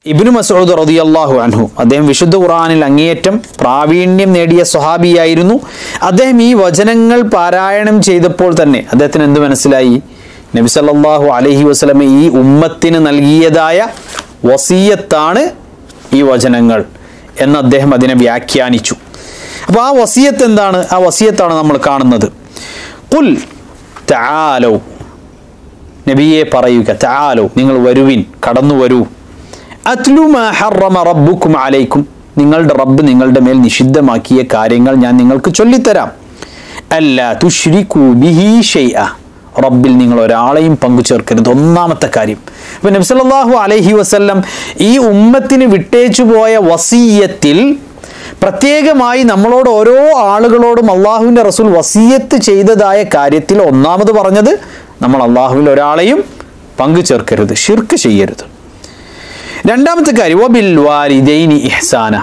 ഇബ്നു മസൂദ് റളിയല്ലാഹു അൻഹു അദ്ദേഹം വിശുദ്ധ ഖുർആനിൽ അങ്ങേയറ്റം പ്രാവീണ്യം നേടിയ സ്വഹാബിയായിരുന്നു അദ്ദേഹം ഈ വചനങ്ങൾ പാരായണം ചെയ്തപ്പോൾ തന്നെ അദ്ദേഹത്തിന് എന്ത് മനസ്സിലായി നബി സല്ലല്ലാഹു അലൈഹി വസല്ലമ ഈ ഉമ്മത്തിന് നൽകിയതായ വസീയത്താണ് ഈ വചനങ്ങൾ എന്ന് അദ്ദേഹം അതിനെ വ്യാഖ്യാനിച്ചു അപ്പോൾ ആ വസീയത്ത് എന്താണ് ആ വസീയത്താണ് നമ്മൾ കാണുന്നത് കുൽ തആലൗ നബിയെ പറയുക തആലൗ നിങ്ങൾ വരുവിൻ കടന്നു വരൂ അത്ലു മാ ഹറമ റബ്ബുക്കും അലൈക്കും നിങ്ങളുടെ റബ്ബ് നിങ്ങളുടെ മേൽ നിഷിദ്ധമാക്കിയ കാര്യങ്ങൾ ഞാൻ നിങ്ങൾക്ക് ചൊല്ലിത്തരാം അല്ല തുഷ്രിക്കു ബിഹി ഷൈഅ റബ്ബിൽ നിങ്ങൾ ഒരാളെയും പങ്കു ചേർക്കരുത് ഒന്നാമത്തെ കാര്യം അപ്പൊ നബി സല്ലല്ലാഹു അലൈഹി വസല്ലം ഈ ഉമ്മത്തിന് വിട്ടേച്ചു പോയ വസീയത്തിൽ പ്രത്യേകമായി നമ്മളോട് ഓരോ ആളുകളോടും അള്ളാഹുവിൻ്റെ റസൂൽ വസീയത്ത് ചെയ്തതായ കാര്യത്തിൽ ഒന്നാമത് പറഞ്ഞത് നമ്മൾ അള്ളാഹുവിൽ ഒരാളെയും പങ്കു ചേർക്കരുത് ഷിർക്ക് ചെയ്യരുത് രണ്ടാമത്തെ കാര്യം വബിൽ വാലിദൈനി ഇഹ്സാന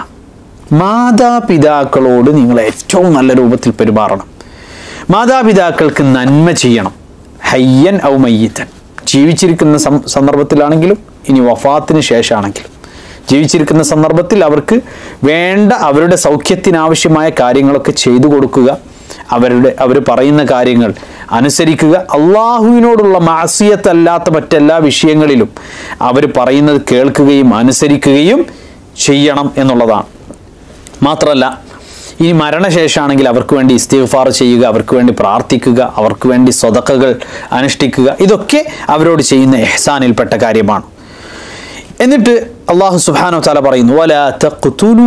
മാതാപിതാക്കളോട് നിങ്ങൾ ഏറ്റവും നല്ല രൂപത്തിൽ പെരുമാറണം മാതാപിതാക്കൾക്ക് നന്മ ചെയ്യണം ഹയ്യൻ ഔ മയ്യത്തൻ ജീവിച്ചിരിക്കുന്ന സം- സന്ദർഭത്തിലാണെങ്കിലും ഇനി വഫാത്തിന് ശേഷമാണെങ്കിലും ജീവിച്ചിരിക്കുന്ന സന്ദർഭത്തിൽ അവർക്ക് വേണ്ട അവരുടെ സൗഖ്യത്തിനാവശ്യമായ കാര്യങ്ങളൊക്കെ ചെയ്തു കൊടുക്കുക അവരുടെ അവർ പറയുന്ന കാര്യങ്ങൾ അനുസരിക്കുക അള്ളാഹുവിനോടുള്ള മാസിയത്തല്ലാത്ത മറ്റെല്ലാ വിഷയങ്ങളിലും അവർ പറയുന്നത് കേൾക്കുകയും അനുസരിക്കുകയും ചെയ്യണം എന്നുള്ളതാണ് മാത്രമല്ല ഇനി മരണശേഷമാണെങ്കിൽ അവർക്ക് വേണ്ടി ഇസ്തിഗ്ഫാർ ചെയ്യുക അവർക്ക് വേണ്ടി പ്രാർത്ഥിക്കുക അവർക്ക് വേണ്ടി സ്വതക്കകൾ അനുഷ്ഠിക്കുക ഇതൊക്കെ അവരോട് ചെയ്യുന്ന എഹ്സാനിൽപ്പെട്ട കാര്യമാണ് എന്നിട്ട് അള്ളാഹു സുബ്ഹാനഹു വ തആല പറയുന്നു വലാ തഖ്തുലൂ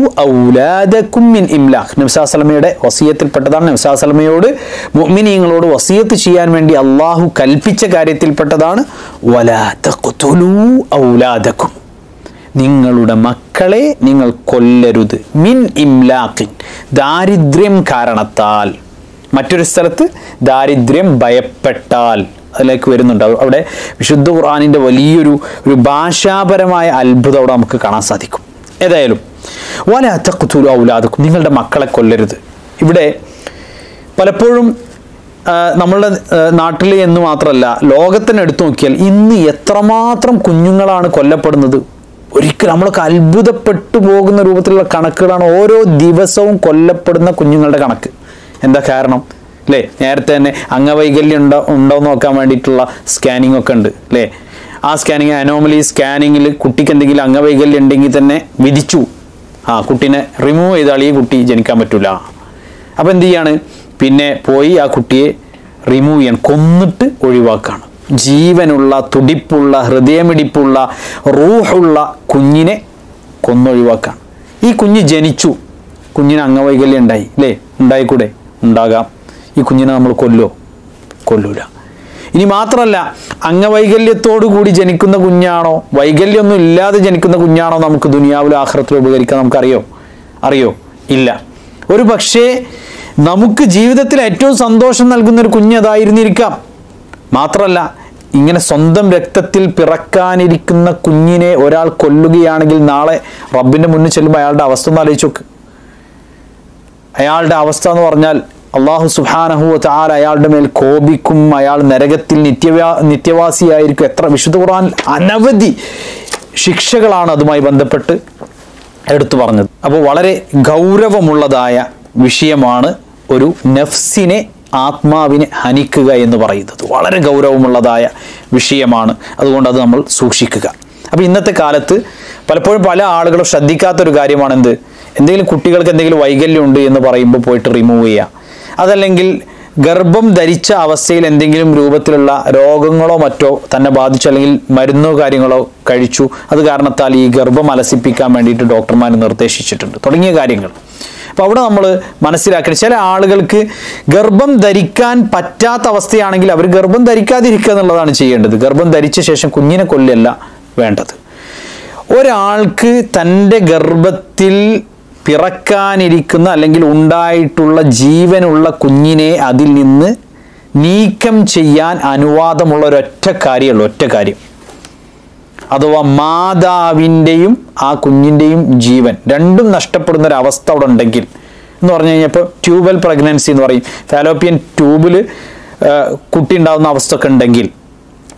ഔലാദകും മിൻ ഇംലാഖ് നബി സല്ലല്ലാഹു അലൈഹി വസല്ലമയുടെ വസിയത്തിൽപ്പെട്ടതാണ് നബി സല്ലല്ലാഹു അലൈഹി വസല്ലമയോട് മുഅ്മിനീങ്ങളോട് വസിയത്ത് ചെയ്യാൻ വേണ്ടി അള്ളാഹു കൽപ്പിച്ച കാര്യത്തിൽപ്പെട്ടതാണ് വലാ തഖ്തുലൂ ഔലാദകും നിങ്ങളുടെ മക്കളെ നിങ്ങൾ കൊല്ലരുത് മിൻ ഇംലാഖിൻ ദാരിദ്ര്യം കാരണത്താൽ മറ്റൊരു സ്ഥലത്ത് ദാരിദ്ര്യം ഭയപ്പെട്ടാൽ അതിലേക്ക് വരുന്നുണ്ട് അവ- അവിടെ വിശുദ്ധ ഖുർആാനിൻ്റെ വലിയൊരു ഒരു ഭാഷാപരമായ അത്ഭുതം അവിടെ നമുക്ക് കാണാൻ സാധിക്കും ഏതായാലും വല തഖ്തുലു ഔലാദക്കും നിങ്ങളുടെ മക്കളെ കൊല്ലരുത് ഇവിടെ പലപ്പോഴും ആ, നമ്മളുടെ നാട്ടിൽ എന്ന് മാത്രമല്ല ലോകത്തിന് എടുത്തു നോക്കിയാൽ ഇന്ന് എത്രമാത്രം കുഞ്ഞുങ്ങളാണ് കൊല്ലപ്പെടുന്നത് ഒരിക്കലും നമ്മളൊക്കെ അത്ഭുതപ്പെട്ടു പോകുന്ന രൂപത്തിലുള്ള കണക്കുകളാണ് ഓരോ ദിവസവും കൊല്ലപ്പെടുന്ന കുഞ്ഞുങ്ങളുടെ കണക്ക് എന്താ കാരണം അല്ലേ നേരത്തെ തന്നെ അംഗവൈകല്യം ഉണ്ടോ ഉണ്ടോ എന്ന് നോക്കാൻ വേണ്ടിയിട്ടുള്ള സ്കാനിങ് ഒക്കെ ഉണ്ട് അല്ലേ ആ സ്കാനിങ് അനോമലി സ്കാനിങ്ങിൽ കുട്ടിക്ക് എന്തെങ്കിലും അംഗവൈകല്യം ഉണ്ടെങ്കിൽ തന്നെ വിധിച്ചു ആ കുട്ടീനെ റിമൂവ് ചെയ്താൽ ഈ കുട്ടി ജനിക്കാൻ പറ്റൂല അപ്പം എന്ത് ചെയ്യാണ് പിന്നെ പോയി ആ കുട്ടിയെ റിമൂവ് ചെയ്യാൻ കൊന്നിട്ട് ഒഴിവാക്കാണ് ജീവനുള്ള തുടിപ്പുള്ള ഹൃദയമിടിപ്പുള്ള റൂഹുള്ള കുഞ്ഞിനെ കൊന്നൊഴിവാക്കാണ് ഈ കുഞ്ഞ് ജനിച്ചു കുഞ്ഞിന് അംഗവൈകല്യം ഉണ്ടായി അല്ലേ ഉണ്ടായിക്കൂടെ ഉണ്ടാകാം ഈ കുഞ്ഞിനെ നമ്മൾ കൊല്ലോ കൊല്ലൂല ഇനി മാത്രമല്ല അംഗവൈകല്യത്തോടു കൂടി ജനിക്കുന്ന കുഞ്ഞാണോ വൈകല്യമൊന്നും ഇല്ലാതെ ജനിക്കുന്ന കുഞ്ഞാണോ നമുക്ക് ദുനിയാവിലും ആഹ്റത്തിൽ ഉപകരിക്കാൻ നമുക്കറിയോ അറിയോ ഇല്ല ഒരു പക്ഷേ നമുക്ക് ജീവിതത്തിൽ ഏറ്റവും സന്തോഷം നൽകുന്ന ഒരു കുഞ്ഞ് അതായിരുന്നിരിക്കാം മാത്രമല്ല ഇങ്ങനെ സ്വന്തം രക്തത്തിൽ പിറക്കാനിരിക്കുന്ന കുഞ്ഞിനെ ഒരാൾ കൊല്ലുകയാണെങ്കിൽ നാളെ റബ്ബിന്റെ മുന്നിൽ ചെല്ലുമ്പോൾ അയാളുടെ അവസ്ഥ ഒന്ന് ആലോചിച്ച് നോക്ക് അയാളുടെ അവസ്ഥ എന്ന് പറഞ്ഞാൽ അള്ളാഹു സുഹാനഹു താൽ അയാളുടെ മേൽ കോപിക്കും അയാൾ നരകത്തിൽ നിത്യവാ നിത്യവാസിയായിരിക്കും എത്ര വിശുദ്ധ ഖുർആൻ അനവധി ശിക്ഷകളാണ് അതുമായി ബന്ധപ്പെട്ട് എടുത്തു പറഞ്ഞത് അപ്പോൾ വളരെ ഗൗരവമുള്ളതായ വിഷയമാണ് ഒരു നഫ്സിനെ ആത്മാവിനെ ഹനിക്കുക എന്ന് പറയുന്നത് വളരെ ഗൗരവമുള്ളതായ വിഷയമാണ് അതുകൊണ്ട് അത് നമ്മൾ സൂക്ഷിക്കുക അപ്പോൾ ഇന്നത്തെ കാലത്ത് പലപ്പോഴും പല ആളുകളും ശ്രദ്ധിക്കാത്തൊരു കാര്യമാണ് എന്ത് എന്തെങ്കിലും കുട്ടികൾക്ക് എന്തെങ്കിലും വൈകല്യം ഉണ്ട് എന്ന് പറയുമ്പോൾ പോയിട്ട് റിമൂവ് ചെയ്യുക അതല്ലെങ്കിൽ ഗർഭം ധരിച്ച അവസ്ഥയിൽ എന്തെങ്കിലും രൂപത്തിലുള്ള രോഗങ്ങളോ മറ്റോ തന്നെ ബാധിച്ചു അല്ലെങ്കിൽ മരുന്നോ കാര്യങ്ങളോ കഴിച്ചു അത് കാരണത്താൽ ഈ ഗർഭം അലസിപ്പിക്കാൻ വേണ്ടിയിട്ട് ഡോക്ടർമാർ നിർദ്ദേശിച്ചിട്ടുണ്ട് തുടങ്ങിയ കാര്യങ്ങൾ അപ്പോൾ അവിടെ നമ്മൾ മനസ്സിലാക്കണം ചില ആളുകൾക്ക് ഗർഭം ധരിക്കാൻ പറ്റാത്ത അവസ്ഥയാണെങ്കിൽ അവർ ഗർഭം ധരിക്കാതിരിക്കുക എന്നുള്ളതാണ് ചെയ്യേണ്ടത് ഗർഭം ധരിച്ച ശേഷം കുഞ്ഞിനെ കൊല്ലല്ല വേണ്ടത് ഒരാൾക്ക് തൻ്റെ ഗർഭത്തിൽ പിറക്കാനിരിക്കുന്ന അല്ലെങ്കിൽ ഉണ്ടായിട്ടുള്ള ജീവനുള്ള കുഞ്ഞിനെ അതിൽ നിന്ന് നീക്കം ചെയ്യാൻ അനുവാദമുള്ള ഒരൊറ്റ കാര്യമുള്ളൂ ഒറ്റ കാര്യം അഥവാ മാതാവിൻ്റെയും ആ കുഞ്ഞിൻ്റെയും ജീവൻ രണ്ടും നഷ്ടപ്പെടുന്ന ഒരു അവസ്ഥ അവിടെ ഉണ്ടെങ്കിൽ എന്ന് പറഞ്ഞു കഴിഞ്ഞപ്പോൾ ട്യൂബൽ പ്രഗ്നൻസി എന്ന് പറയും ഫാലോപ്പിയൻ ട്യൂബിൽ കുട്ടി ഉണ്ടാകുന്ന അവസ്ഥ ഒക്കെ ഉണ്ടെങ്കിൽ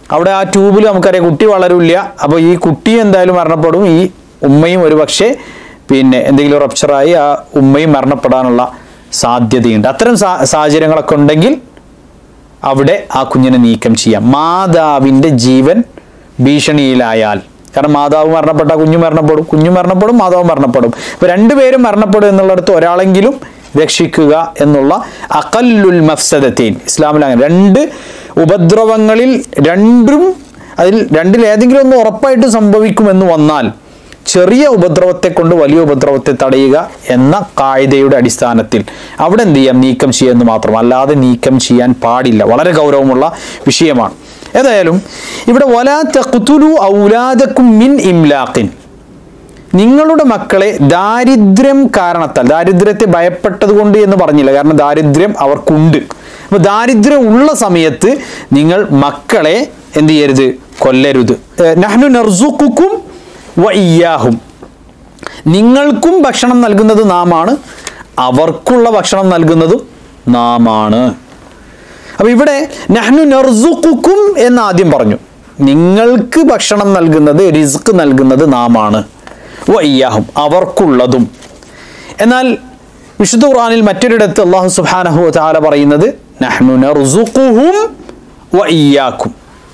അവിടെ ആ ട്യൂബിൽ നമുക്കറിയാം കുട്ടി വളരില്ല അപ്പോൾ ഈ കുട്ടി എന്തായാലും മരണപ്പെടും ഈ ഉമ്മയും ഒരു പക്ഷേ പിന്നെ എന്തെങ്കിലും റപ്ചറായി ആ ഉമ്മയും മരണപ്പെടാനുള്ള സാധ്യതയുണ്ട് അത്തരം സാ സാഹചര്യങ്ങളൊക്കെ ഉണ്ടെങ്കിൽ അവിടെ ആ കുഞ്ഞിനെ നീക്കം ചെയ്യാം മാതാവിൻ്റെ ജീവൻ ഭീഷണിയിലായാൽ കാരണം മാതാവ് മരണപ്പെട്ട കുഞ്ഞു മരണപ്പെടും കുഞ്ഞു മരണപ്പെടും മാതാവ് മരണപ്പെടും അപ്പോൾ രണ്ടുപേരും മരണപ്പെടും എന്നുള്ളിടത്ത് ഒരാളെങ്കിലും രക്ഷിക്കുക എന്നുള്ള അകല്ലുൽ മഫ്സദത്തീൻ ഇസ്ലാമിൽ അങ്ങനെ രണ്ട് ഉപദ്രവങ്ങളിൽ രണ്ടും അതിൽ രണ്ടിൽ ഏതെങ്കിലും ഒന്ന് ഉറപ്പായിട്ട് സംഭവിക്കുമെന്ന് വന്നാൽ ചെറിയ ഉപദ്രവത്തെ കൊണ്ട് വലിയ ഉപദ്രവത്തെ തടയുക എന്ന കായികയുടെ അടിസ്ഥാനത്തിൽ അവിടെ എന്ത് ചെയ്യാം നീക്കം ചെയ്യുമെന്ന് മാത്രം അല്ലാതെ നീക്കം ചെയ്യാൻ പാടില്ല വളരെ ഗൗരവമുള്ള വിഷയമാണ് ഏതായാലും ഇവിടെ വലാ തഖ്തുലു ഔലാദക്കും മിൻ ഇംലാഖിൻ നിങ്ങളുടെ മക്കളെ ദാരിദ്ര്യം കാരണത്താൽ ദാരിദ്ര്യത്തെ ഭയപ്പെട്ടത് കൊണ്ട് എന്ന് പറഞ്ഞില്ല കാരണം ദാരിദ്ര്യം അവർക്കുണ്ട് അപ്പൊ ദാരിദ്ര്യം ഉള്ള സമയത്ത് നിങ്ങൾ മക്കളെ എന്ത് ചെയ്യരുത് കൊല്ലരുത് ഏഹ് നഹ്നു നർസുക്കും വ ഇയ്യാഹും നിങ്ങൾക്കും ഭക്ഷണം നൽകുന്നത് നാമാണ് അവർക്കുള്ള ഭക്ഷണം നൽകുന്നതും നാമാണ് അപ്പൊ ഇവിടെ നഹ്നു നർസുക്കും എന്ന് ആദ്യം പറഞ്ഞു നിങ്ങൾക്ക് ഭക്ഷണം നൽകുന്നത് റിസ്ക് നൽകുന്നത് നാമാണ് വയ്യാഹും അവർക്കുള്ളതും എന്നാൽ വിശുദ്ധ ഖുർആനിൽ മറ്റൊരിടത്ത് അള്ളാഹു സുബ്ഹാനഹു വതആല പറയുന്നത് നഹ്നു നർസുഖുഹും വഇയ്യാക്കും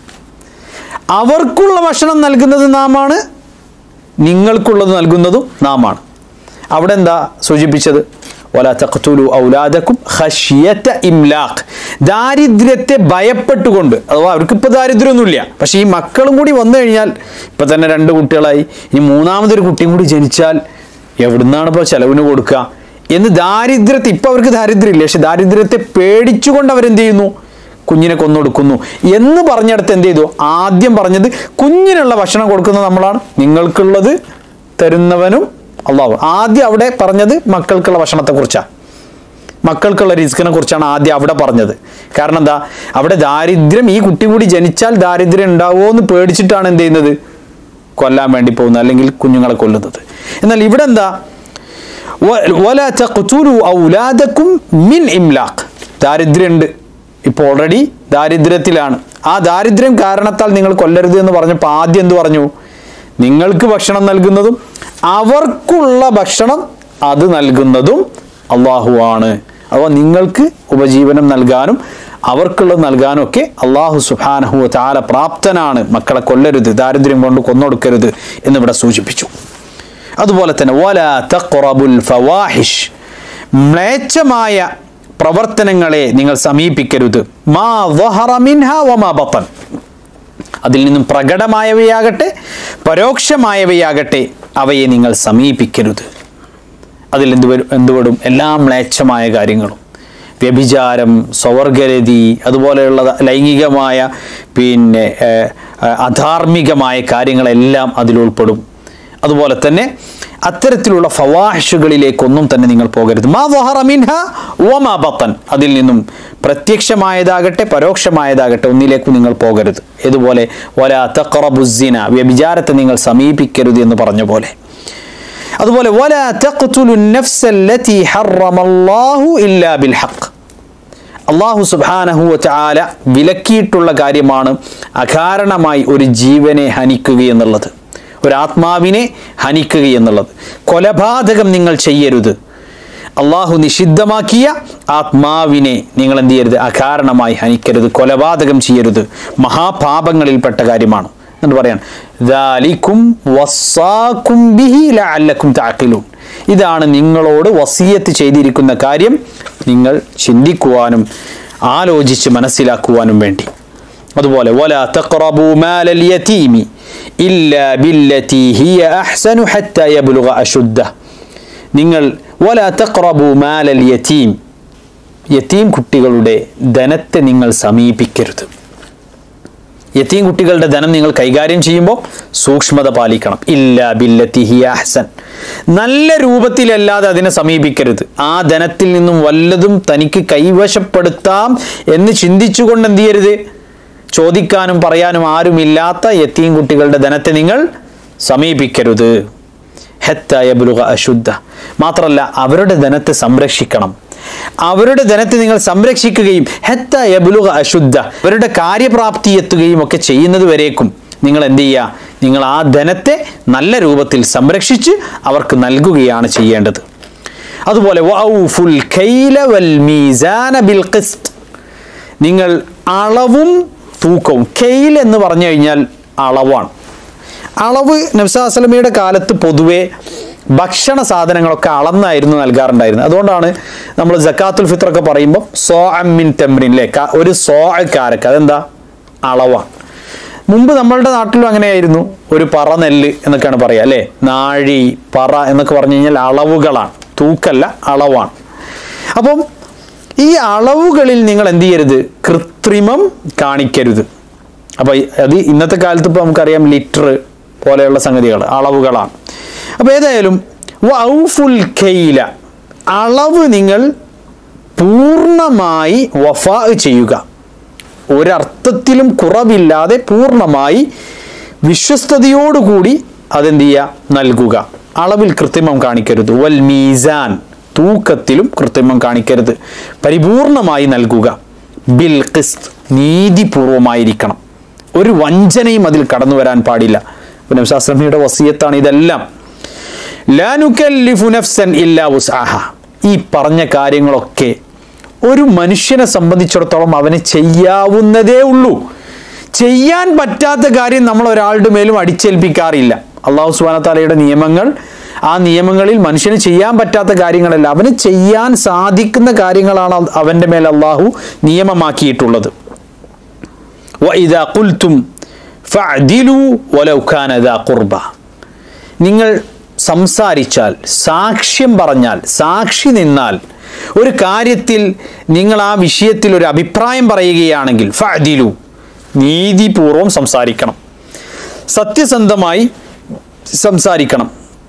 അവർക്കുള്ള ഭക്ഷണം നൽകുന്നത് നാമാണ് നിങ്ങൾക്കുള്ളത് നൽകുന്നതും നാമാണ് അവിടെ എന്താ സൂചിപ്പിച്ചത് വല തഖ്തുലു ഔലാദക്കും ഖശിയത ഇംലാഖ് ദാരിദ്ര്യത്തെ ഭയപ്പെട്ടുകൊണ്ട് അഥവാ അവർക്ക് ഇപ്പോൾ ദാരിദ്ര്യമൊന്നുമില്ല പക്ഷേ ഈ മക്കളും കൂടി വന്നു കഴിഞ്ഞാൽ ഇപ്പം തന്നെ രണ്ട് കുട്ടികളായി ഇനി മൂന്നാമതൊരു കുട്ടിയും കൂടി ജനിച്ചാൽ എവിടുന്നാണ് ഇപ്പോൾ ചെലവിന് കൊടുക്കുക എന്ന് ദാരിദ്ര്യത്തെ ഇപ്പം അവർക്ക് ദാരിദ്ര്യമില്ല പക്ഷെ ദാരിദ്ര്യത്തെ പേടിച്ചുകൊണ്ട് അവരെന്ത് ചെയ്യുന്നു കുഞ്ഞിനെ കൊന്നൊടുക്കുന്നു എന്ന് പറഞ്ഞിടത്ത് എന്ത് ചെയ്തു ആദ്യം പറഞ്ഞത് കുഞ്ഞിനുള്ള ഭക്ഷണം കൊടുക്കുന്നത് നമ്മളാണ് നിങ്ങൾക്കുള്ളത് തരുന്നവനും അള്ളാഹു ആദ്യം അവിടെ പറഞ്ഞത് മക്കൾക്കുള്ള ഭക്ഷണത്തെക്കുറിച്ചാണ് മക്കൾക്കുള്ള റിസ്കിനെ കുറിച്ചാണ് ആദ്യം അവിടെ പറഞ്ഞത് കാരണം എന്താ അവിടെ ദാരിദ്ര്യം ഈ കുട്ടി കൂടി ജനിച്ചാൽ ദാരിദ്ര്യം ഉണ്ടാവുമോ എന്ന് പേടിച്ചിട്ടാണ് എന്ത് ചെയ്യുന്നത് കൊല്ലാൻ വേണ്ടി പോകുന്നത് അല്ലെങ്കിൽ കുഞ്ഞുങ്ങളെ കൊല്ലുന്നത് എന്നാൽ ഇവിടെ എന്താ വ- വല തഖ്തുലു ഔലാദക്കും മിൻ ഇംലാഖ് ദാരിദ്ര്യമുണ്ട് ഇപ്പോൾ ഓൾറെഡി ദാരിദ്ര്യത്തിലാണ് ആ ദാരിദ്ര്യം കാരണത്താൽ നിങ്ങൾ കൊല്ലരുത് എന്ന് പറഞ്ഞപ്പോൾ ആദ്യം എന്ത് പറഞ്ഞു നിങ്ങൾക്ക് ഭക്ഷണം നൽകുന്നതും അവർക്കുള്ള ഭക്ഷണം അത് നൽകുന്നതും അള്ളാഹുവാണ് അപ്പോൾ നിങ്ങൾക്ക് ഉപജീവനം നൽകാനും അവർക്കുള്ളത് നൽകാനും ഒക്കെ അള്ളാഹു സുബാനഹു താല പ്രാപ്തനാണ് മക്കളെ കൊല്ലരുത് ദാരിദ്ര്യം കൊണ്ട് കൊന്നൊടുക്കരുത് എന്നിവിടെ സൂചിപ്പിച്ചു അതുപോലെ തന്നെ വല തഖ്റബുൽ ഫവാഹിഷ് മ്ലേച്ഛമായ പ്രവർത്തനങ്ങളെ നിങ്ങൾ സമീപിക്കരുത് മാ ظهر منها وما ബطൻ അതിൽ നിന്നും പ്രകടമായവയാകട്ടെ പരോക്ഷമായവയാകട്ടെ അവയെ നിങ്ങൾ സമീപിക്കരുത് അതിൽ എന്ത് വരും എന്തുപെടും എല്ലാ മ്ലേച്ഛമായ കാര്യങ്ങളും വ്യഭിചാരം സ്വവർഗരതി അതുപോലെയുള്ള ലൈംഗികമായ പിന്നെ ഏഹ്, ഏഹ്, അധാർമികമായ കാര്യങ്ങളെല്ലാം അതിലുൾപ്പെടും അതുപോലെ തന്നെ അത്തരത്തിലുള്ള ഫവാഹിഷുകളിലേക്കൊന്നും തന്നെ നിങ്ങൾ പോകരുത് മാ വഹറ മിൻഹ വമാ ബത്തൻ അതിൽ നിന്നും പ്രത്യക്ഷമായതാകട്ടെ പരോക്ഷമായതാകട്ടെ ഒന്നിലേക്കും നിങ്ങൾ പോകരുത് ഇതുപോലെ വല തഖറബുസിന വ്യഭിചാരത്തെ നിങ്ങൾ സമീപിക്കരുത് എന്ന് പറഞ്ഞ പോലെ അതുപോലെ വല തഖ്തുലു النفس التي حرم الله إلا بالحق അള്ളാഹു സുബ്ഹാനഹു വതആല വിലക്കിയിട്ടുള്ള കാര്യമാണ് അകാരണമായി ഒരു ജീവനെ ഹനിക്കുക എന്നുള്ളത് ഒരു ആത്മാവിനെ ഹനിക്കുക എന്നുള്ളത് കൊലപാതകം നിങ്ങൾ ചെയ്യരുത് അള്ളാഹു നിഷിദ്ധമാക്കിയ ആത്മാവിനെ നിങ്ങൾ എന്ത് ചെയ്യരുത് അകാരണമായി ഹനിക്കരുത് കൊലപാതകം ചെയ്യരുത് മഹാപാപങ്ങളിൽപ്പെട്ട കാര്യമാണ് എന്ന് പറയാൻ ദാലിക്കും വസ്സാക്കും ബിഹി ലഅല്ലക്കും തഅഖിലൂൻ ഇതാണ് നിങ്ങളോട് വസിയത്ത് ചെയ്തിരിക്കുന്ന കാര്യം നിങ്ങൾ ചിന്തിക്കുവാനും ആലോചിച്ച് മനസ്സിലാക്കുവാനും വേണ്ടി അതുപോലെ വല തഖറബു മാലൽ യതീമി ഇല്ലാ ബില്ലതി ഹിയ അഹ്സനു ഹത്ത യബ്ലുഗ അശുദ്ധ നിങ്ങൾ വല തഖറബു മാലൽ യതീം യതീം കുട്ടികളുടെ ധനത്തെ നിങ്ങൾ സമീപിക്കരുത് യതീം കുട്ടികളുടെ ധനം നിങ്ങൾ കൈകാര്യം ചെയ്യുമ്പോൾ സൂക്ഷ്മത പാലിക്കണം ഇല്ല ബില്ലത്തി ഹിയ അഹ്സൻ നല്ല രൂപത്തിലല്ലാതെ അതിനെ സമീപിക്കരുത് ആ ധനത്തിൽ നിന്നും വല്ലതും തനിക്ക് കൈവശപ്പെടുത്താം എന്ന് ചിന്തിച്ചുകൊണ്ട് എന്ത് ചെയ്യരുത് ചോദിക്കാനും പറയാനും ആരുമില്ലാത്ത യത്തീം കുട്ടികളുടെ ധനത്തെ നിങ്ങൾ സമീപിക്കരുത് ഹെത്ത യബ്ലുഗ അശുദ്ധ മാത്രമല്ല അവരുടെ ധനത്തെ സംരക്ഷിക്കണം അവരുടെ ധനത്തെ നിങ്ങൾ സംരക്ഷിക്കുകയും ഹെത്ത യബുലുക അശുദ്ധ അവരുടെ കാര്യപ്രാപ്തി എത്തുകയും ഒക്കെ ചെയ്യുന്നത് വരേക്കും നിങ്ങൾ എന്ത് ചെയ്യുക നിങ്ങൾ ആ ധനത്തെ നല്ല രൂപത്തിൽ സംരക്ഷിച്ച് അവർക്ക് നൽകുകയാണ് ചെയ്യേണ്ടത് അതുപോലെ വൗഫുൽ കൈല വൽ മീസാന ബിൽ ഖിസ്ത് നിങ്ങൾ അളവും തൂക്കവും കെയിൽ എന്ന് പറഞ്ഞു കഴിഞ്ഞാൽ അളവാണ് അളവ് നബ്സാസ്ലമിയുടെ കാലത്ത് പൊതുവെ ഭക്ഷണ സാധനങ്ങളൊക്കെ അളന്നായിരുന്നു നൽകാറുണ്ടായിരുന്നത് അതുകൊണ്ടാണ് നമ്മൾ ജക്കാത്തുൽ ഫിത്ര ഒക്കെ പറയുമ്പോൾ സോ അമ്മിൻ തെമ്രിൻ അല്ലേ ക- ഒരു സോ കാരക്ക് അതെന്താ അളവാണ് മുമ്പ് നമ്മളുടെ നാട്ടിലും അങ്ങനെയായിരുന്നു ഒരു പറ നെല്ല് എന്നൊക്കെയാണ് പറയുക അല്ലേ നാഴി പറ എന്നൊക്കെ പറഞ്ഞു കഴിഞ്ഞാൽ അളവുകളാണ് തൂക്കല്ല അളവാണ് അപ്പം ഈ അളവുകളിൽ നിങ്ങൾ എന്ത് ചെയ്യരുത് കൃത്രിമം കാണിക്കരുത് അപ്പോൾ അത് ഇന്നത്തെ കാലത്ത് ഇപ്പോൾ നമുക്കറിയാം ലിറ്റർ പോലെയുള്ള സംഗതികൾ അളവുകളാണ് അപ്പോൾ ഏതായാലും വൗഫുൽ കെയില അളവ് നിങ്ങൾ പൂർണ്ണമായി വഫാ ചെയ്യുക ഒരർത്ഥത്തിലും കുറവില്ലാതെ പൂർണ്ണമായി വിശ്വസ്തയോടുകൂടി അതെന്ത് ചെയ്യുക നൽകുക അളവിൽ കൃത്രിമം കാണിക്കരുത് വൽ മീസാൻ തൂക്കത്തിലും കൃത്രിമം കാണിക്കരുത് പരിപൂർണമായി നൽകുക ബിൽ ഖിസ്ത് നീതിപൂർവമായിരിക്കണം ഒരു വഞ്ചനയും അതിൽ കടന്നു വരാൻ പാടില്ല നബ്സാസ്ലമിയുടെ വസീയത്താണ് ഇതെല്ലാം ലാ നുകല്ലിഫു നഫ്സൻ ഇല്ലാ വുസ്ആഹ ഈ പറഞ്ഞ കാര്യങ്ങളൊക്കെ ഒരു മനുഷ്യനെ സംബന്ധിച്ചിടത്തോളം അവന് ചെയ്യാവുന്നതേ ഉള്ളൂ ചെയ്യാൻ പറ്റാത്ത കാര്യം നമ്മൾ ഒരാളുടെ മേലും അടിച്ചേൽപ്പിക്കാറില്ല അള്ളാഹു സുബാന താലയുടെ നിയമങ്ങൾ ആ നിയമങ്ങളിൽ മനുഷ്യന് ചെയ്യാൻ പറ്റാത്ത കാര്യങ്ങളല്ല അവന് ചെയ്യാൻ സാധിക്കുന്ന കാര്യങ്ങളാണ് അവൻ്റെ മേൽ അള്ളാഹു നിയമമാക്കിയിട്ടുള്ളത് وإذا قلتم فاعدلوا ولو كان ذا قربى നിങ്ങൾ സംസാരിച്ചാൽ സാക്ഷ്യം പറഞ്ഞാൽ സാക്ഷി നിന്നാൽ ഒരു കാര്യത്തിൽ നിങ്ങൾ ആ വിഷയത്തിൽ ഒരു അഭിപ്രായം പറയുകയാണെങ്കിൽ ഫഅദിലു നീതിപൂർവം സംസാരിക്കണം സത്യസന്ധമായി സംസാരിക്കണം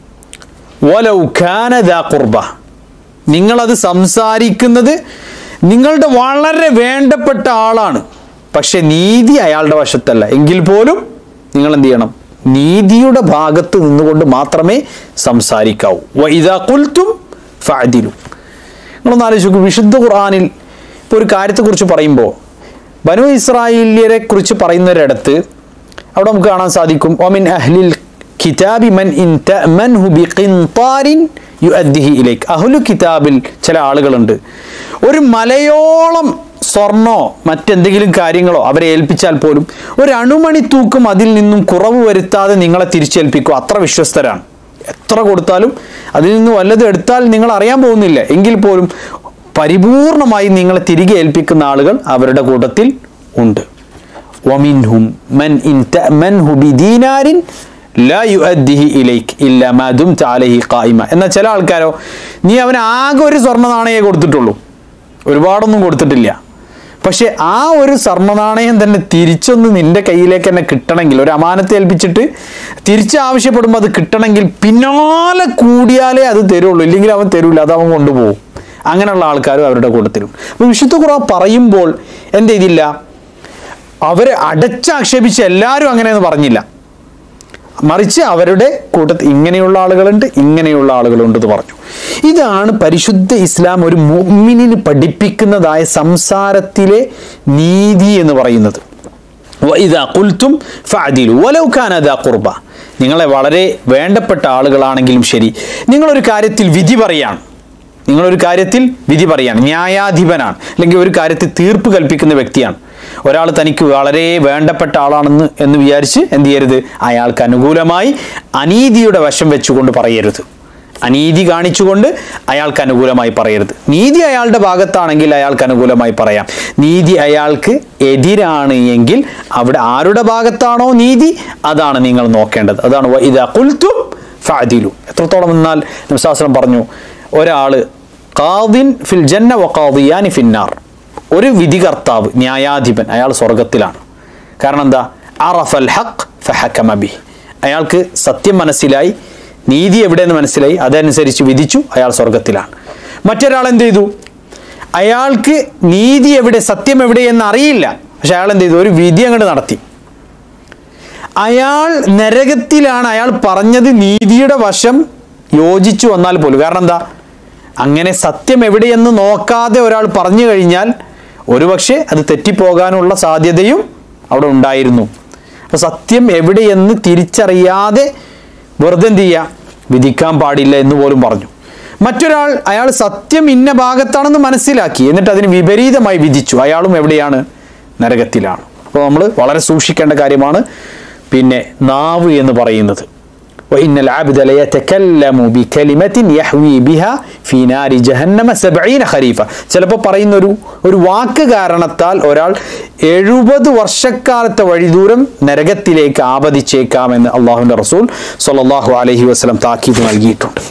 വലൗ ഖാന ദാ കുർബ നിങ്ങളത് സംസാരിക്കുന്നത് നിങ്ങളുടെ വളരെ വേണ്ടപ്പെട്ട ആളാണ് പക്ഷെ നീതി അയാളുടെ വശത്തല്ല എങ്കിൽ പോലും നിങ്ങൾ എന്ത് ചെയ്യണം നീതിയുടെ ഭാഗത്ത് നിന്നുകൊണ്ട് മാത്രമേ സംസാരിക്കാവൂ വൈദാ കുൽത്തും ഫഅദിലു നിങ്ങളൊന്ന് ആലോചിച്ച് നോക്കൂ വിശുദ്ധ ഖുർആാനിൽ ഇപ്പോൾ ഒരു കാര്യത്തെക്കുറിച്ച് പറയുമ്പോൾ ബനു ഇസ്രായേലിയരെ കുറിച്ച് പറയുന്നൊരിടത്ത് അവിടെ നമുക്ക് കാണാൻ സാധിക്കും ഒമിൻ അഹ്ലിൽ കിതാബി മൻ ഇൻ തഅ്മൻഹു ബിഖിൻതാരിൻ യുഅദ്ദിഹി ഇലൈക് അഹ്ലു കിതാബിൽ ചില ആളുകളുണ്ട് ഒരു മലയോളം സ്വർണോ മറ്റെന്തെങ്കിലും കാര്യങ്ങളോ അവരെ ഏൽപ്പിച്ചാൽ പോലും ഒരു അണുമണി തൂക്കം അതിൽ നിന്നും കുറവ് വരുത്താതെ നിങ്ങളെ തിരിച്ചേൽപ്പിക്കും അത്ര വിശ്വസ്തരാണ് എത്ര കൊടുത്താലും അതിൽ നിന്ന് വല്ലതും എടുത്താൽ നിങ്ങൾ അറിയാൻ പോകുന്നില്ല എങ്കിൽ പോലും പരിപൂർണമായി നിങ്ങളെ തിരികെ ഏൽപ്പിക്കുന്ന ആളുകൾ അവരുടെ കൂട്ടത്തിൽ ഉണ്ട് ومنهم من إن تأمنه بدينار لا يؤديه إليك إلا ما دمت عليه قائما എന്നാൽ ചില ആൾക്കാരോ നീ അവന് ആകെ ഒരു സ്വർണ്ണ നാണയെ കൊടുത്തിട്ടുള്ളൂ ഒരുപാടൊന്നും കൊടുത്തിട്ടില്ല പക്ഷെ ആ ഒരു സ്വർണ്ണ നാണയം തന്നെ തിരിച്ചൊന്ന് നിന്റെ കയ്യിലേക്ക് തന്നെ കിട്ടണമെങ്കിൽ ഒരു അമാനത്തെ ഏൽപ്പിച്ചിട്ട് തിരിച്ച് ആവശ്യപ്പെടുമ്പോൾ അത് കിട്ടണമെങ്കിൽ പിന്നാലെ കൂടിയാലേ അത് തരുള്ളൂ ഇല്ലെങ്കിൽ അവൻ തരൂല അത് അവൻ കൊണ്ടുപോകും അങ്ങനെയുള്ള ആൾക്കാരും അവരുടെ കൂട്ടത്തിലുണ്ട് അപ്പോൾ വിശുദ്ധ ഖുർആൻ പറയുമ്പോൾ എന്ത് ചെയ്തില്ല അവരെ അടച്ചാക്ഷേപിച്ച് എല്ലാവരും അങ്ങനെയെന്ന് പറഞ്ഞില്ല മറിച്ച് അവരുടെ കൂട്ടത്തിൽ ഇങ്ങനെയുള്ള ആളുകളുണ്ട് ഇങ്ങനെയുള്ള ആളുകളുണ്ട് എന്ന് പറഞ്ഞു ഇതാണ് പരിശുദ്ധ ഇസ്ലാം ഒരു മുഅ്മിനിന് പഠിപ്പിക്കുന്നതായ സംസാരത്തിലെ നീതി എന്ന് പറയുന്നത് ഇതാ കുൽത്തും ഫഅദിലു വലൗ കാന ദാ ഖുർബ നിങ്ങളെ വളരെ വേണ്ടപ്പെട്ട ആളുകളാണെങ്കിലും ശരി നിങ്ങളൊരു കാര്യത്തിൽ വിധി പറയാണ് നിങ്ങളൊരു കാര്യത്തിൽ വിധി പറയാണ് ന്യായാധിപനാണ് അല്ലെങ്കിൽ ഒരു കാര്യത്തിൽ തീർപ്പ് കൽപ്പിക്കുന്ന വ്യക്തിയാണ് ഒരാൾ തനിക്ക് വളരെ വേണ്ടപ്പെട്ട ആളാണെന്ന് എന്ന് വിചാരിച്ച് എന്ത് ചെയ്യരുത് അയാൾക്ക് അനുകൂലമായി അനീതിയുടെ വശം വെച്ചുകൊണ്ട് പറയരുത് അനീതി കാണിച്ചുകൊണ്ട് അയാൾക്ക് അനുകൂലമായി പറയരുത് നീതി അയാളുടെ ഭാഗത്താണെങ്കിൽ അയാൾക്ക് അനുകൂലമായി പറയാം നീതി അയാൾക്ക് എതിരാണ് എങ്കിൽ അവിടെ ആരുടെ ഭാഗത്താണോ നീതി അതാണ് നിങ്ങൾ നോക്കേണ്ടത് അതാണ് വ ഇദാ ഖുൽതും ഫഅദിലു എത്രത്തോളം എന്നാൽ നബ്സാസ്ലം പറഞ്ഞു ഒരാൾ ഖാദിൻ ഫിൽ ജന്ന വ ഖാദിയാനി ഫിന്നാർ ഒരു വിധികർത്താവ് ന്യായാധിപൻ അയാൾ സ്വർഗത്തിലാണ് കാരണം എന്താ അറഫൽ ഹഖ് ഫഹക്കമ ബി അയാൾക്ക് സത്യം മനസ്സിലായി നീതി എവിടെയെന്ന് മനസ്സിലായി അതനുസരിച്ച് വിധിച്ചു അയാൾ സ്വർഗത്തിലാണ് മറ്റൊരാൾ എന്ത് ചെയ്തു അയാൾക്ക് നീതി എവിടെ സത്യം എവിടെയെന്ന് അറിയില്ല പക്ഷെ അയാൾ എന്ത് ചെയ്തു ഒരു വിധി അങ്ങോട്ട് നടത്തി അയാൾ നരകത്തിലാണ് അയാൾ പറഞ്ഞത് നീതിയുടെ വശം യോജിച്ചു വന്നാൽ പോലും കാരണം എന്താ അങ്ങനെ സത്യം എവിടെയെന്ന് നോക്കാതെ ഒരാൾ പറഞ്ഞു കഴിഞ്ഞാൽ ഒരുപക്ഷെ അത് തെറ്റിപ്പോകാനുള്ള സാധ്യതയും അവിടെ ഉണ്ടായിരുന്നു അപ്പോൾ സത്യം എവിടെയെന്ന് തിരിച്ചറിയാതെ വെറുതെ എന്ത് ചെയ്യുക വിധിക്കാൻ പാടില്ല എന്ന് പോലും പറഞ്ഞു മറ്റൊരാൾ അയാൾ സത്യം ഇന്ന ഭാഗത്താണെന്ന് മനസ്സിലാക്കി എന്നിട്ട് അതിന് വിപരീതമായി വിധിച്ചു അയാളും എവിടെയാണ് നരകത്തിലാണ് അപ്പോൾ നമ്മൾ വളരെ സൂക്ഷിക്കേണ്ട കാര്യമാണ് പിന്നെ നാവ് എന്ന് പറയുന്നത് وإن العبد ليتكلم بكلمة يحوي بها في نار جهنم سبعين خريفا ചിലപ്പോൾ പറയുന്ന ഒരു ഒരു വാക്ക് കാരണത്താൽ ഒരാൾ എഴുപത് വർഷക്കാലത്തെ വഴിദൂരം നരകത്തിലേക്ക് ആപതിച്ചേക്കാമെന്ന് അള്ളാഹുവിൻ്റെ റസൂൽ സല്ലല്ലാഹു അലൈഹി വസല്ലം താക്കീത് നൽകിയിട്ടുണ്ട്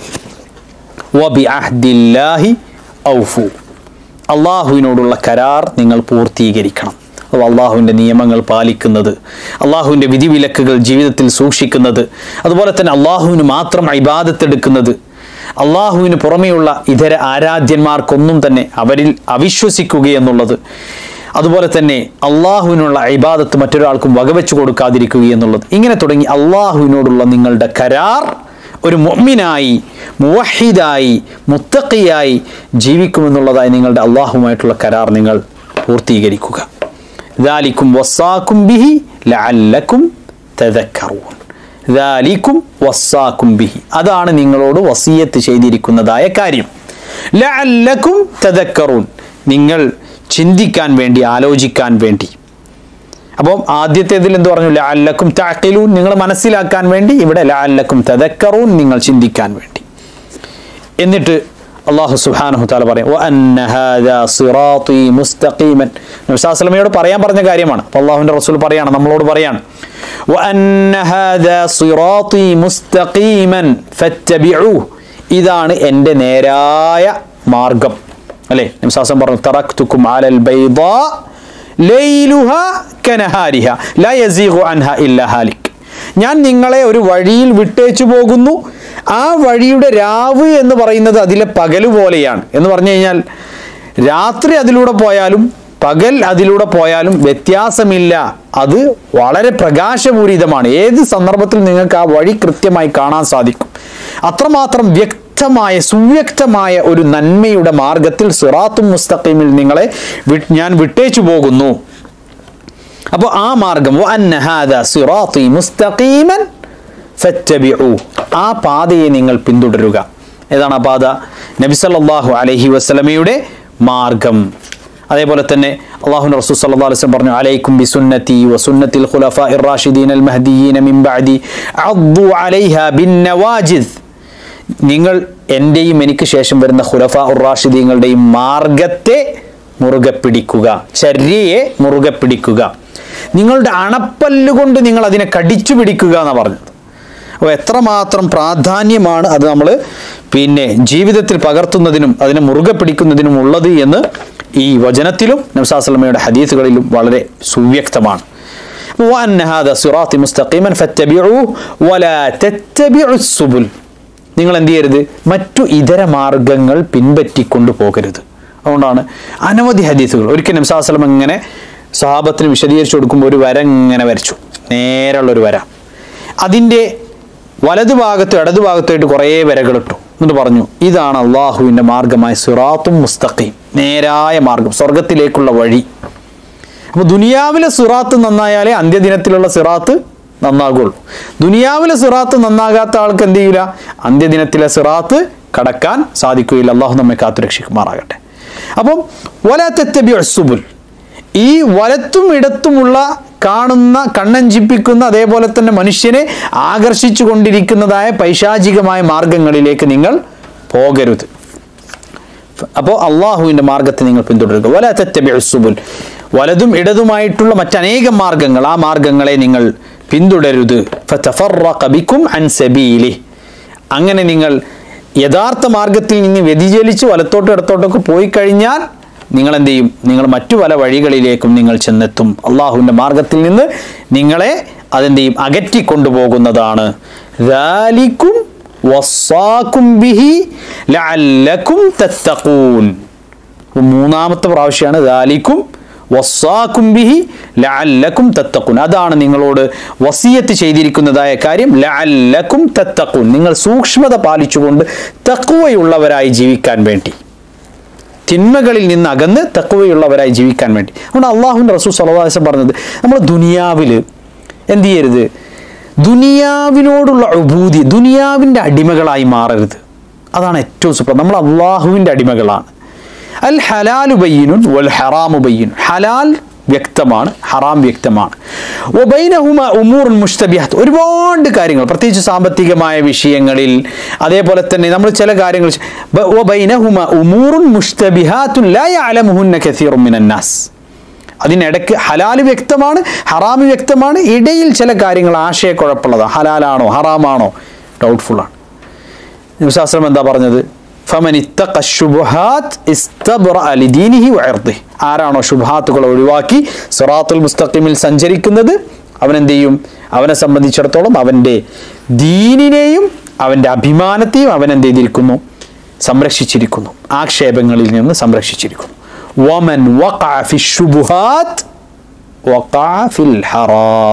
വബിഅഹ്ദില്ലാഹി ഔഫു അള്ളാഹുവിനോടുള്ള കരാർ നിങ്ങൾ പൂർത്തീകരിക്കണം അത് അള്ളാഹുവിൻ്റെ നിയമങ്ങൾ പാലിക്കുന്നത് അള്ളാഹുവിൻ്റെ വിധിവിലക്കുകൾ ജീവിതത്തിൽ സൂക്ഷിക്കുന്നത് അതുപോലെ തന്നെ അള്ളാഹുവിന് മാത്രം ഇബാദത്തെടുക്കുന്നത് അള്ളാഹുവിന് പുറമെയുള്ള ഇതര ആരാധ്യന്മാർക്കൊന്നും തന്നെ അവരിൽ അവിശ്വസിക്കുകയെന്നുള്ളത് അതുപോലെ തന്നെ അള്ളാഹുവിനുള്ള ഇബാദത്ത് മറ്റൊരാൾക്കും വകവെച്ചു കൊടുക്കാതിരിക്കുക എന്നുള്ളത് ഇങ്ങനെ തുടങ്ങി അള്ളാഹുവിനോടുള്ള നിങ്ങളുടെ കരാർ ഒരു മുഅ്മിനായി മുവഹിദായി മുത്തഖിയായി ജീവിക്കുമെന്നുള്ളതായി നിങ്ങളുടെ അള്ളാഹുമായിട്ടുള്ള കരാർ നിങ്ങൾ പൂർത്തീകരിക്കുക ذلكم وصاكم به لعلكم تذكرون ذلكم وصاكم به അതാണ് നിങ്ങളോട് വസിയത്ത് ചെയ്തിരിക്കുന്നതായ കാര്യം ലഅല്ലക്കും തദക്കറൂൻ നിങ്ങൾ ചിന്തിക്കാൻ വേണ്ടി ആലോചിക്കാൻ വേണ്ടി അപ്പം ആദ്യത്തേതിൽ എന്ത് പറഞ്ഞു ലഅല്ലക്കും തഅഖിലൂൻ നിങ്ങൾ മനസ്സിലാക്കാൻ വേണ്ടി ഇവിടെ ലഅല്ലക്കും തദക്കറൂൻ നിങ്ങൾ ചിന്തിക്കാൻ വേണ്ടി എന്നിട്ട് അള്ളാഹു സുബ്ഹാനഹു തആല പറയും വഅന്ന ഹാദാ സിറാത്തി മുസ്തഖീമൻ നബി സ്വല്ലമയോട് പറയാൻ പറഞ്ഞ കാര്യമാണ് അപ്പോൾ അള്ളാഹുവിൻ്റെ റസൂൽ പറയാണ് നമ്മളോട് പറയാണ് വഅന്ന ഹാദാ സിറാത്തി മുസ്തഖീമൻ ഫത്തബിഊഹ് ഇതാണ് എൻ്റെ നേരായ മാർഗം അല്ലേ നബി സ്വല്ലം പറഞ്ഞു തറക്തുക്കും അലൽ ബൈദാ ലൈലുഹ കനഹാരിഹ ലാ യസീഗു അൻഹ ഇല്ല ഹാലിക് ഞാൻ നിങ്ങളെ ഒരു വഴിയിൽ വിട്ടേച്ചു പോകുന്നു ആ വഴിയുടെ രാവ് എന്ന് പറയുന്നത് അതിലെ പകല് പോലെയാണ് എന്ന് പറഞ്ഞു കഴിഞ്ഞാൽ രാത്രി അതിലൂടെ പോയാലും പകൽ അതിലൂടെ പോയാലും വ്യത്യാസമില്ല അത് വളരെ പ്രകാശപൂരിതമാണ് ഏത് സന്ദർഭത്തിൽ നിങ്ങൾക്ക് ആ വഴി കൃത്യമായി കാണാൻ സാധിക്കും അത്രമാത്രം വ്യക്തമായ സുവ്യക്തമായ ഒരു നന്മയുടെ മാർഗത്തിൽ സിറാത്തും മുസ്തഖീമിൽ നിങ്ങളെ വി- ഞാൻ വിട്ടേച്ചു പോകുന്നു അപ്പോൾ ആ മാർഗം വഅന്ന ഹാദാ സിറാത്തി മുസ്തഖീമൻ ഫത്തബിഉ ആ പാതയെ നിങ്ങൾ പിന്തുടരുക ഏതാണ് ആ പാത നബി സല്ലല്ലാഹു അലൈഹി വസല്ലമയുടെ മാർഗം അതേപോലെ തന്നെ അള്ളാഹു റസൂൽ സല്ലല്ലാഹു അലൈഹി വസല്ലം പറഞ്ഞു അലൈക്കും ബിസുന്നതി വസുന്നത്തിൽ ഖുലഫാഇ റാഷിദീൻ അൽ മഹ്ദിയീന മിൻ ബഅദി അദ്ദു അലൈഹാ ബിന്നവാജിദ് നിങ്ങൾ എൻ്റെയും എനിക്ക് ശേഷം വരുന്ന ഖുലഫ ഉറാഷിദീങ്ങളുടെയും മാർഗത്തെ മുറുകെ പിടിക്കുക ചര്യയെ മുറുകെ പിടിക്കുക നിങ്ങളുടെ അണപ്പല്ലുകൊണ്ട് നിങ്ങൾ അതിനെ കടിച്ചു പിടിക്കുക എന്നാണ് പറഞ്ഞത് അപ്പോൾ എത്രമാത്രം പ്രാധാന്യമാണ് അത് നമ്മൾ പിന്നെ ജീവിതത്തിൽ പകർത്തുന്നതിനും അതിനെ മുറുകെ പിടിക്കുന്നതിനും ഉള്ളത് എന്ന് ഈ വചനത്തിലും നബ്സാസ്ലമയുടെ ഹദീസുകളിലും വളരെ സുവ്യക്തമാണ് وأن هذا صراطي مستقيما فاتبعوه ولا تتبعوا السبل നിങ്ങൾ എന്ത് ചെയ്യരുത് മറ്റു ഇതര മാർഗങ്ങൾ പിൻപറ്റിക്കൊണ്ടു പോകരുത് അതുകൊണ്ടാണ് അനവധി ഹദീസുകൾ ഒരിക്കൽ നബ്സാസ്ലം ഇങ്ങനെ സഹാബത്തിന് വിശദീകരിച്ചു കൊടുക്കുമ്പോൾ ഒരു വര ഇങ്ങനെ വരച്ചു നേരെയുള്ള ഒരു വര അതിൻ്റെ വലതുഭാഗത്തും ഇടതുഭാഗത്തായിട്ട് കുറേ വരകളിട്ടു എന്നിട്ട് പറഞ്ഞു ഇതാണ് അള്ളാഹുവിൻ്റെ മാർഗമായ സിറാത്തും മുസ്തഖീം നേരായ മാർഗം സ്വർഗത്തിലേക്കുള്ള വഴി അപ്പോൾ ദുനിയാവിലെ സിറാത്ത് നന്നായാലേ അന്ത്യദിനത്തിലുള്ള സിറാത്ത് നന്നാകുള്ളൂ ദുനിയാവിലെ സിറാത്ത് നന്നാകാത്ത ആൾക്ക് എന്ത് ചെയ്യില്ല അന്ത്യദിനത്തിലെ സിറാത്ത് കടക്കാൻ സാധിക്കുകയില്ല അള്ളാഹു നമ്മെ കാത്തുരക്ഷിക്കുമാറാകട്ടെ അപ്പം വലത്തെത്തബി സുബുൽ ഈ വലത്തും ഇടത്തുമുള്ള കാണുന്ന കണ്ണഞ്ചിപ്പിക്കുന്ന അതേപോലെ തന്നെ മനുഷ്യനെ ആകർഷിച്ചു കൊണ്ടിരിക്കുന്നതായ പൈശാചികമായ മാർഗങ്ങളിലേക്ക് നിങ്ങൾ പോകരുത് അപ്പോൾ അള്ളാഹുവിൻ്റെ മാർഗത്തെ നിങ്ങൾ പിന്തുടരുക വല തെറ്റബിസുബുൽ വലതും ഇടതുമായിട്ടുള്ള മറ്റനേകം മാർഗങ്ങൾ ആ മാർഗങ്ങളെ നിങ്ങൾ പിന്തുടരുത് ഫതഫറഖ ബിക്കും അൻ സബീലി അങ്ങനെ നിങ്ങൾ യഥാർത്ഥ മാർഗത്തിൽ നിന്ന് വ്യതിചലിച്ച് വലത്തോട്ടും ഇടത്തോട്ടൊക്കെ പോയി കഴിഞ്ഞാൽ നിങ്ങൾ എന്ത് ചെയ്യും നിങ്ങൾ മറ്റു പല വഴികളിലേക്കും നിങ്ങൾ ചെന്നെത്തും അള്ളാഹുവിൻ്റെ മാർഗത്തിൽ നിന്ന് നിങ്ങളെ അതെന്ത് ചെയ്യും അകറ്റിക്കൊണ്ടുപോകുന്നതാണ് ذَلِكُمْ വസ്സാക്കും ബിഹി ലഅല്ലക്കും തത്തഖൂൻ അപ്പോൾ മൂന്നാമത്തെ പ്രാവശ്യമാണ് ദാലിക്കും വസ്സാക്കും ബിഹി ലഅല്ലക്കും തത്തഖുൻ അതാണ് നിങ്ങളോട് വസിയത്ത് ചെയ്തിരിക്കുന്നതായ കാര്യം ലഅല്ലക്കും തത്തഖുൻ നിങ്ങൾ സൂക്ഷ്മത പാലിച്ചുകൊണ്ട് തഖ്വയുള്ളവരായി ജീവിക്കാൻ വേണ്ടി തിന്മകളിൽ നിന്ന് അകന്ന് തക്കവയുള്ളവരായി ജീവിക്കാൻ വേണ്ടി അതുകൊണ്ട് അള്ളാഹുവിൻ്റെ റസൂൽ സലവാസം പറഞ്ഞത് നമ്മൾ ദുനിയാവിൽ എന്ത് ചെയ്യരുത് ദുനിയാവിനോടുള്ള ഉബൂതി ദുനിയാവിൻ്റെ അടിമകളായി മാറരുത് അതാണ് ഏറ്റവും സുപ്രം നമ്മൾ അള്ളാഹുവിൻ്റെ അടിമകളാണ് അൽ ഹലാലു ബയ്യനുൻ വൽ ഹറാമു ബയ്യൻ ഹലാൽ വ്യക്തമാണ് ഹറാം വ്യക്തമാണ് ഒബൈനഹുമ ഉമൂർ മുഷ്തബിഹത്ത് ഒരുപാട് കാര്യങ്ങൾ പ്രത്യേകിച്ച് സാമ്പത്തികമായ വിഷയങ്ങളിൽ അതേപോലെ തന്നെ നമ്മൾ ചില കാര്യങ്ങൾ ഒബൈനഹുമ ഉമൂറുൻ മുഷ്തബിഹാത്തുൻ ലാ യഅലമുഹുന്ന കസീറും മിനന്നാസ് അതിനിടയ്ക്ക് ഹലാല് വ്യക്തമാണ് ഹറാമ് വ്യക്തമാണ് ഇടയിൽ ചില കാര്യങ്ങൾ ആശയക്കുഴപ്പമുള്ളതാണ് ഹലാലാണോ ഹറാമാണോ ഡൗട്ട്ഫുള്ളാണ് ശാസ്ത്രം എന്താ പറഞ്ഞത് ഫമൻ ഇത്തഖ ശുബ്ഹാത്ത് ഇസ്തബ്റഅ ലിദീനിഹി വഇർദിഹി ആരാണോ ശുബ്ഹാത്തുകൾ ഒഴിവാക്കി സിറാത്തുൽ മുസ്തഖീമിൽ സഞ്ചരിക്കുന്നത് അവൻ എന്ത് ചെയ്യും അവനെ സംബന്ധിച്ചിടത്തോളം അവൻ്റെ ദീനിനെയും അവൻ്റെ അഭിമാനത്തെയും അവൻ എന്ത് ചെയ്തിരിക്കുന്നു സംരക്ഷിച്ചിരിക്കുന്നു ആക്ഷേപങ്ങളിൽ നിന്ന് സംരക്ഷിച്ചിരിക്കുന്നു വമൻ വഖഅ ഫി ശുബ്ഹാത്ത് വഖഅ ഫിൽ ഹറാം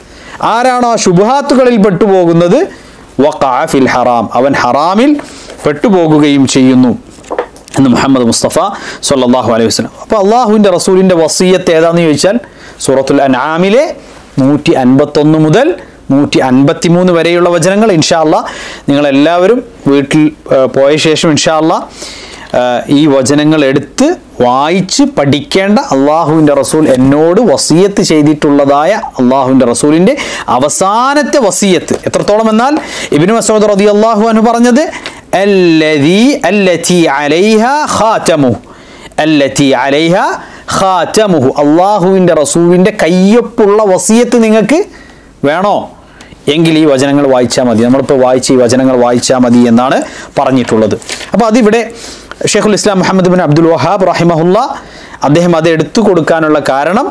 ആരാണോ ശുബ്ഹാത്തുകളിൽ പെട്ടുപോകുന്നത് വഖഅ ഫിൽ ഹറാം അവൻ ഹറാമിൽ പെട്ടുപോകുകയും ചെയ്യുന്നു എന്ന് മുഹമ്മദ് മുസ്തഫ സല്ലല്ലാഹു അലൈഹി വസല്ലം അപ്പോൾ അള്ളാഹുവിൻ്റെ റസൂലിൻ്റെ വസീയത്ത് ഏതാണെന്ന് ചോദിച്ചാൽ സൂറത്തുൽ അൻആമിലെ നൂറ്റി അൻപത്തൊന്ന് മുതൽ നൂറ്റി അൻപത്തി മൂന്ന് വരെയുള്ള വചനങ്ങൾ ഇൻഷാ അല്ലാ നിങ്ങളെല്ലാവരും വീട്ടിൽ ആ, പോയ ശേഷം ഇൻഷാ അല്ലാ ആ, ഈ വചനങ്ങൾ എടുത്ത് വായിച്ച് പഠിക്കേണ്ട അള്ളാഹുവിൻ്റെ റസൂൽ എന്നോട് വസീയത്ത് ചെയ്തിട്ടുള്ളതായ അള്ളാഹുവിൻ്റെ റസൂലിൻ്റെ അവസാനത്തെ വസീയത്ത് എത്രത്തോളം എന്നാൽ ഇബിന് മസൂദ് റതി അള്ളാഹു അനു പറഞ്ഞത് അല്ലദീ അല്ലത്തി അലൈഹ ഖാതമു അല്ലത്തി അലൈഹ ഖാതമുഹു അള്ളാഹുവിൻ്റെ റസൂലിൻ്റെ കയ്യൊപ്പുള്ള വസീയത്ത് നിങ്ങൾക്ക് വേണോ എങ്കിൽ ഈ വചനങ്ങൾ വായിച്ചാൽ മതി നമ്മളിപ്പോൾ വായിച്ച ഈ വചനങ്ങൾ വായിച്ചാൽ മതി എന്നാണ് പറഞ്ഞിട്ടുള്ളത് അപ്പോൾ അതിവിടെ ഷെയ്ഖുൽ ഇസ്ലാം മുഹമ്മദ് ബിൻ അബ്ദുൽ വഹാബ് റഹിമഹുല്ല അദ്ദേഹം അത് എടുത്തു കൊടുക്കാനുള്ള കാരണം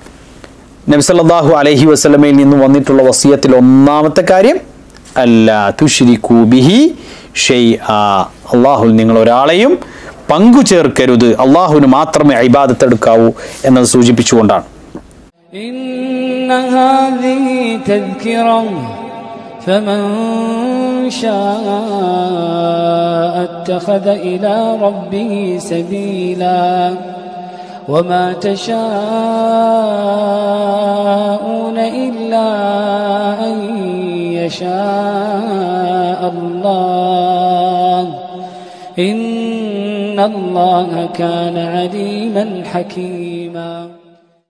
നബിസല്ലാഹു അലൈഹി വസ്ലമയിൽ നിന്ന് വന്നിട്ടുള്ള വസീയത്തിൽ ഒന്നാമത്തെ കാര്യം അല്ല തുഷിരിക്കൂ ബിഹി ഷെയ് ആ അള്ളാഹുൽ നിങ്ങൾ ഒരാളെയും പങ്കു ചേർക്കരുത് അള്ളാഹുവിന് മാത്രമേ അയിബാദത്തെടുക്കാവൂ എന്നത് സൂചിപ്പിച്ചുകൊണ്ടാണ് إن هذه تذكرة فمن شاء اتخذ إلى ربه سبيلا وما تشاءون إلا أن يشاء الله إن الله كان عليما حكيما